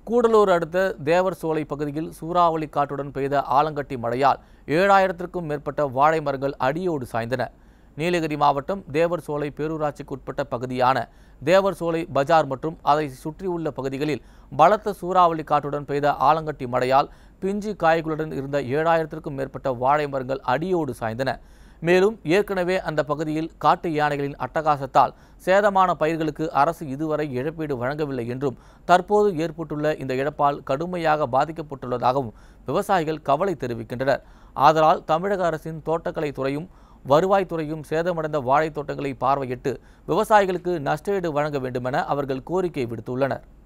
கூடலூர் அடுத்த தேவர் சோலை பகுதியில் சூறாவளி காற்றுடன் பெய்த ஆலங்கட்டி மழையால் ஏழாயிரத்திற்கும் மேற்பட்ட வாழை மரங்கள் அடியோடு சாய்ந்தன நீலகிரி மாவட்டம் தேவர் சோலை பேரூராட்சிக்கு உட்பட்ட பகுதியான தேவர் சோலை பஜார் மற்றும் அதை சுற்றியுள்ள பகுதிகளில் பலத்த சூறாவளி காற்றுடன் பெய்த ஆலங்கட்டி மழையால் பிஞ்சு காய்களுடன் இருந்த ஏழாயிரத்திற்கும் மேற்பட்ட வாழை மரங்கள் அடியோடு சாய்ந்தன மேலும் ஏற்கனவே அந்த பகுதியில் காட்டு யானைகளின் அட்டகாசத்தால் சேதமான பயிர்களுக்கு அரசு இதுவரை இழப்பீடு வழங்கவில்லை என்றும் தற்போது ஏற்பட்டுள்ள இந்த இழப்பால் கடுமையாக பாதிக்கப்பட்டுள்ளதாகவும் விவசாயிகள் கவலை தெரிவிக்கின்றனர் ஆதலால் தமிழக அரசின் தோட்டக்கலை துறையும் வருவாய்த்துறையும் சேதமடைந்த வாழைத் தோட்டங்களை பார்வையிட்டு விவசாயிகளுக்கு நஷ்டஈடு வழங்க வேண்டுமென அவர்கள் கோரிக்கை விடுத்துள்ளனர்